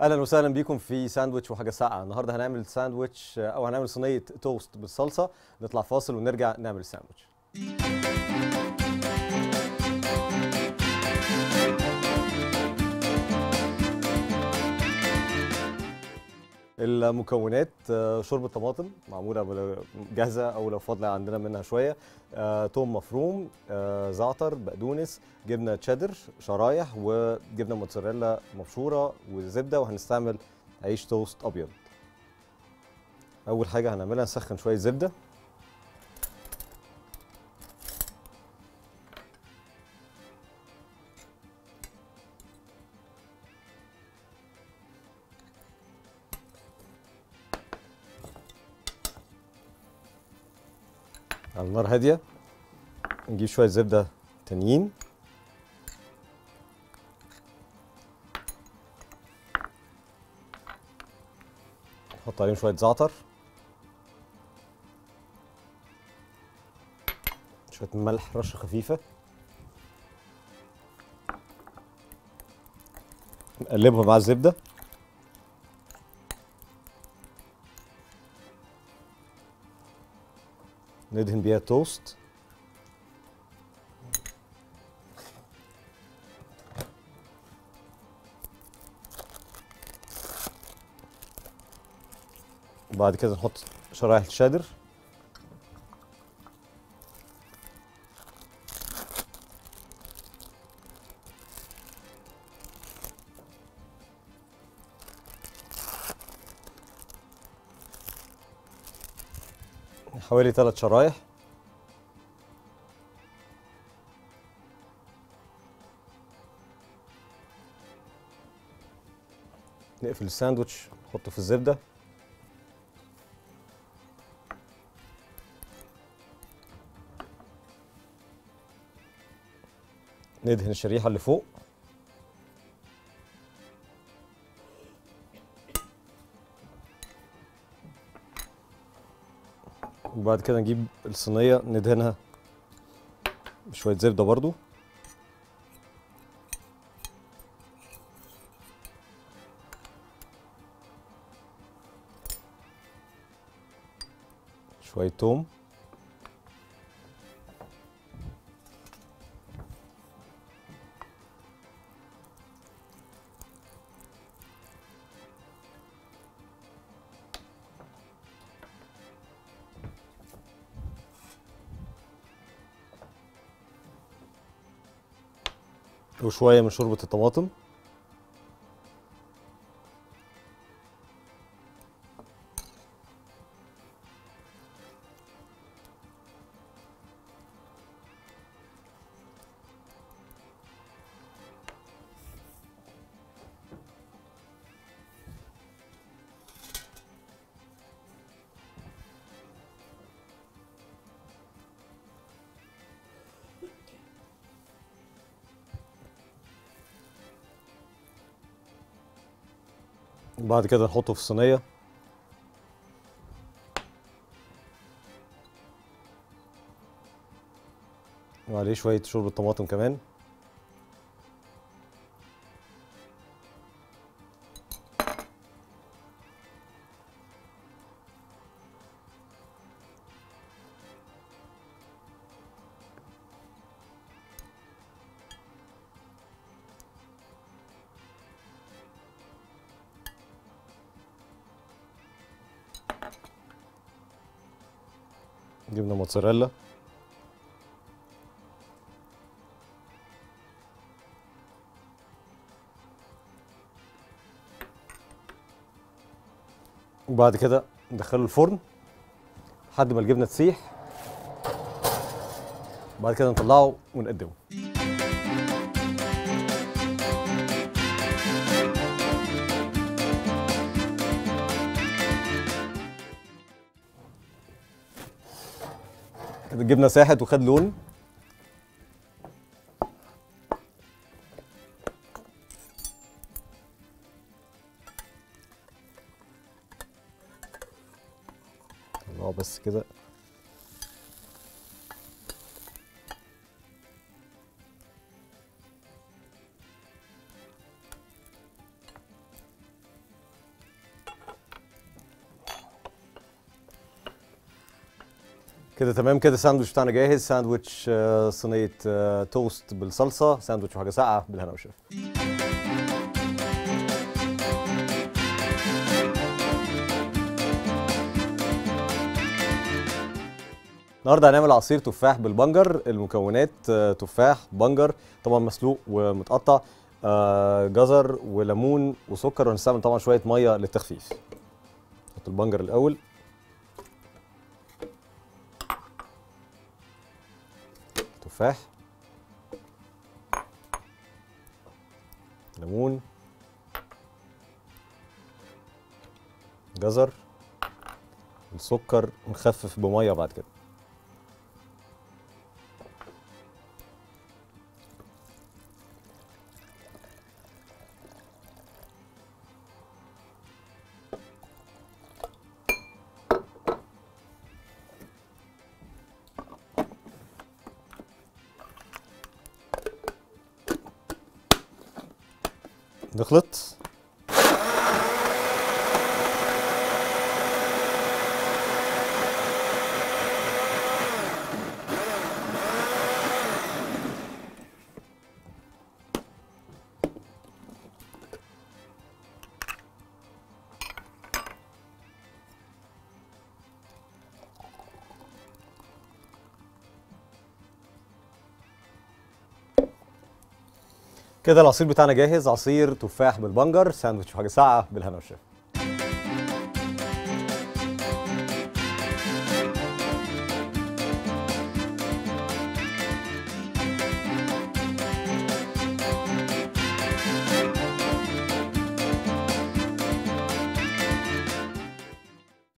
اهلا وسهلا بيكم في ساندويتش وحاجه ساقعه النهارده هنعمل ساندويتش او هنعمل صينيه توست بالصلصه نطلع فاصل ونرجع نعمل الساندويتش المكونات آه، شوربه طماطم معموله بال- جاهزه او لو فاضله عندنا منها شويه آه، توم مفروم آه، زعتر بقدونس جبنه تشيدر شرايح وجبنه موتزاريلا مبشوره وزبده وهنستعمل عيش توست ابيض اول حاجه هنعملها نسخن شويه زبده على نار هاديه نجيب شويه زبده تانيين نحط عليهم شويه زعتر شويه ملح رشه خفيفه نقلبهم مع الزبده ندهن بيها توست وبعد كده نحط شرايح الشادر حوالي ثلاث شرايح نقفل الساندوتش نحطه في الزبده ندهن الشريحه اللي فوق وبعد كده نجيب الصينيه ندهنها بشويه زبده برضو شويه توم وشويه من شوربه الطماطم وبعد كده نحطه في الصينيه وعليه شويه شوربه طماطم كمان جبنه موتزاريلا وبعد كده ندخله الفرن لحد ما الجبنه تسيح وبعد كده نطلعه ونقدمه كده الجبنه ساحت وخد لون الله بس كده كده تمام كده الساندوتش بتاعنا جاهز ساندوتش آه، صينيه آه، توست بالصلصه ساندوتش وحاجه ساقعه بالهنا والشفا النهارده هنعمل عصير تفاح بالبنجر المكونات آه، تفاح بنجر طبعا مسلوق ومتقطع آه، جزر وليمون وسكر وهنستعمل طبعا شويه ميه للتخفيف نحط البنجر الاول تفاح ليمون جزر السكر نخفف بميه بعد كده نخلط كده العصير بتاعنا جاهز عصير تفاح بالبنجر ساندوتش وحاجه ساقعه بالهنا والشفا